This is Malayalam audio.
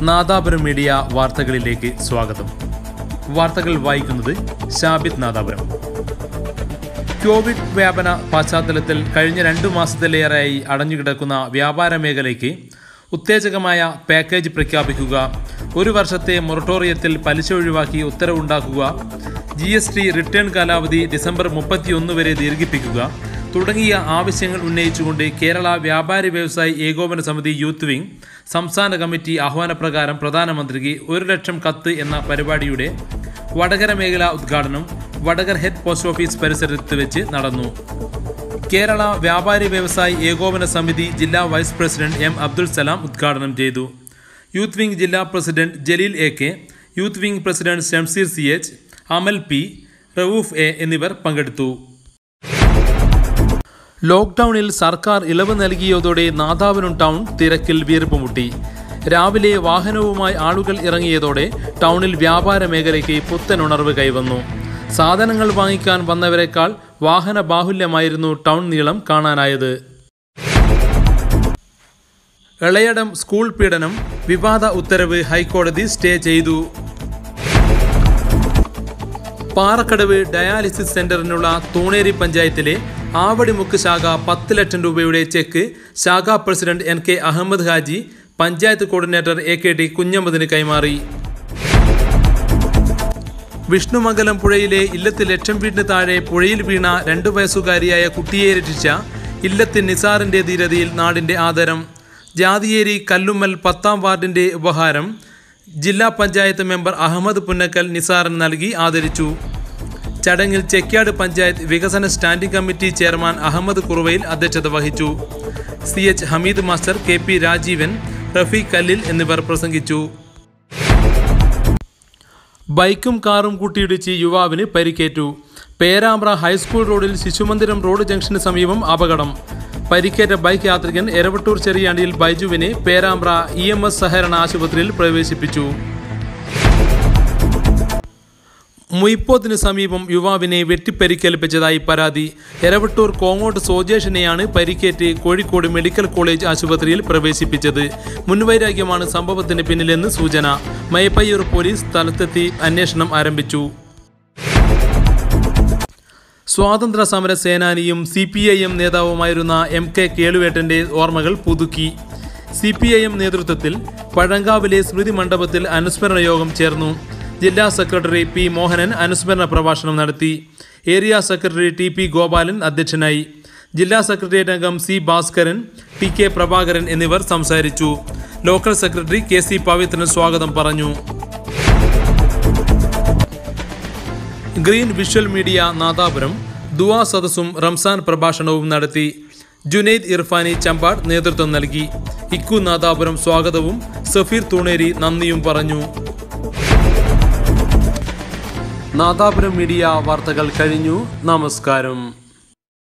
നാദാപുരം മീഡിയ വാർത്തകളിലേക്ക് സ്വാഗതം വാർത്തകൾ വായിക്കുന്നത് ഷാബിദ് നാദാപുരം കോവിഡ് വ്യാപന പശ്ചാത്തലത്തിൽ കഴിഞ്ഞ രണ്ടു മാസത്തിലേറെയായി അടഞ്ഞുകിടക്കുന്ന വ്യാപാര മേഖലയ്ക്ക് ഉത്തേജകമായ പാക്കേജ് പ്രഖ്യാപിക്കുക ഒരു വർഷത്തെ മൊറട്ടോറിയത്തിൽ പലിശ ഒഴിവാക്കി ഉത്തരവുണ്ടാക്കുക ജി എസ് ടി റിട്ടേൺ കാലാവധി ഡിസംബർ മുപ്പത്തിയൊന്ന് വരെ ദീർഘിപ്പിക്കുക തുടങ്ങിയ ആവശ്യങ്ങൾ ഉന്നയിച്ചുകൊണ്ട് കേരള വ്യാപാരി വ്യവസായി ഏകോപന സമിതി യൂത്ത് വിംഗ് സംസ്ഥാന കമ്മിറ്റി ആഹ്വാനപ്രകാരം പ്രധാനമന്ത്രിക്ക് ഒരു ലക്ഷം കത്ത് എന്ന പരിപാടിയുടെ വടകര മേഖല ഉദ്ഘാടനം വടകർ ഹെഡ് പോസ്റ്റ് ഓഫീസ് പരിസരത്ത് വെച്ച് നടന്നു കേരള വ്യാപാരി വ്യവസായി ഏകോപന സമിതി ജില്ലാ vice president M Abdul Salam ഉദ്ഘാടനം ചെയ്തു യൂത്ത് വിംഗ് ജില്ലാ president Jaleel A K youth wing president Shamseer C H Amal P Raoof A എന്നിവർ പങ്കെടുത്തു ലോക്ക്ഡൌണിൽ സർക്കാർ ഇളവ് നൽകിയതോടെ നാദാപുരം ടൗൺ തിരക്കിൽ വീർപ്പുമുട്ടി രാവിലെ വാഹനവുമായി ആളുകൾ ഇറങ്ങിയതോടെ ടൗണിൽ വ്യാപാര മേഖലയ്ക്ക് പുത്തനുണർവ് കൈവന്നു സാധനങ്ങൾ വാങ്ങിക്കാൻ വന്നവരെക്കാൾ വാഹന ബാഹുല്യമായിരുന്നു ടൗൺ നീളം കാണാനായത് ഇളയടം സ്കൂൾ പീഡനം വിവാദ ഉത്തരവ് ഹൈക്കോടതി സ്റ്റേ ചെയ്തു പാറക്കടവ് ഡയാലിസിസ് സെന്ററിനുള്ള തൂണേരി പഞ്ചായത്തിലെ ആവടിമുക്ക് ശാഖ പത്ത് ലക്ഷം രൂപയുടെ ചെക്ക് ശാഖാ president N K Ahammed Haji panchayat coordinator A K T കുഞ്ഞമ്മദിന് കൈമാറി വിഷ്ണുമംഗലം പുഴയിലെ ഇല്ലത്ത് ലക്ഷം വീടിന് താഴെ പുഴയിൽ വീണ രണ്ടു വയസ്സുകാരിയായ കുട്ടിയെ രക്ഷിച്ച ഇല്ലത്ത് നിസാറിന്റെ ധീരതയിൽ നാടിന്റെ ആദരം ജാതിയേരി കല്ലുമ്മൽ പത്താം വാർഡിന്റെ ഉപഹാരം ജില്ലാ പഞ്ചായത്ത് മെമ്പർ അഹമ്മദ് പുന്നക്കൽ നിസാറിന് നൽകി ആദരിച്ചു ചടങ്ങിൽ ചെക്യാട് പഞ്ചായത്ത് വികസന standing committee chairman Ahammed Kuruvayil അധ്യക്ഷത വഹിച്ചു C H Hameed master K P Rajeevan Rafeeq Kallil എന്നിവർ പ്രസംഗിച്ചു ബൈക്കും കാറും കൂട്ടിയിടിച്ച് യുവാവിന് പരിക്കേറ്റു പേരാമ്പ്ര ഹൈസ്കൂൾ റോഡിൽ ശിശുമന്ദിരം റോഡ് ജംഗ്ഷന് സമീപം അപകടം പരിക്കേറ്റ ബൈക്ക് യാത്രികൻ എരവട്ടൂർ ചെറിയാണ്ടിയിൽ ബൈജുവിനെ പേരാമ്പ്ര ഇ എം എസ് സഹകരണ ആശുപത്രിയിൽ പ്രവേശിപ്പിച്ചു മുയിപ്പോത്തിന് സമീപം യുവാവിനെ വെട്ടിപ്പരിക്കേൽപ്പിച്ചതായി പരാതി എരവട്ടൂർ കോങ്ങോട്ട് സോജേഷിനെയാണ് പരിക്കേറ്റ് കോഴിക്കോട് മെഡിക്കൽ കോളേജ് ആശുപത്രിയിൽ പ്രവേശിപ്പിച്ചത് മുൻവൈരാഗ്യമാണ് സംഭവത്തിന് പിന്നിലെന്ന് സൂചന മയപ്പയ്യൂർ പോലീസ് സ്ഥലത്തെത്തി അന്വേഷണം ആരംഭിച്ചു സ്വാതന്ത്ര്യ സമര സേനാനിയും സി പി ഐ എം നേതാവുമായിരുന്ന എം കെ കേളുവേട്ടന്റെ ഓർമ്മകൾ പുതുക്കി സി പി ഐ എം നേതൃത്വത്തിൽ പഴങ്കാവിലെ സ്മൃതി മണ്ഡപത്തിൽ അനുസ്മരണ യോഗം ചേർന്നു ജില്ലാ സെക്രട്ടറി പി മോഹനൻ അനുസ്മരണ പ്രഭാഷണം നടത്തി area secretary T P Gopalan അധ്യക്ഷനായി ജില്ലാ സെക്രട്ടേറിയറ്റ് അംഗം C Bhaskaran T K Prabhakaran എന്നിവർ സംസാരിച്ചു local secretary K C Pavithran സ്വാഗതം പറഞ്ഞു ഗ്രീൻ വിഷ്വൽ മീഡിയ നാദാപുരം ദുവാ സദസ്സും റംസാൻ പ്രഭാഷണവും നടത്തി ജുനൈദ് ഇർഫാനി ചമ്പാട് നേതൃത്വം നൽകി ഇക്കു നാദാപുരം സ്വാഗതവും സഫീർ തൂണേരി നന്ദിയും പറഞ്ഞു നാദാപുരം മീഡിയ വാർത്തകൾ കഴിഞ്ഞു നമസ്കാരം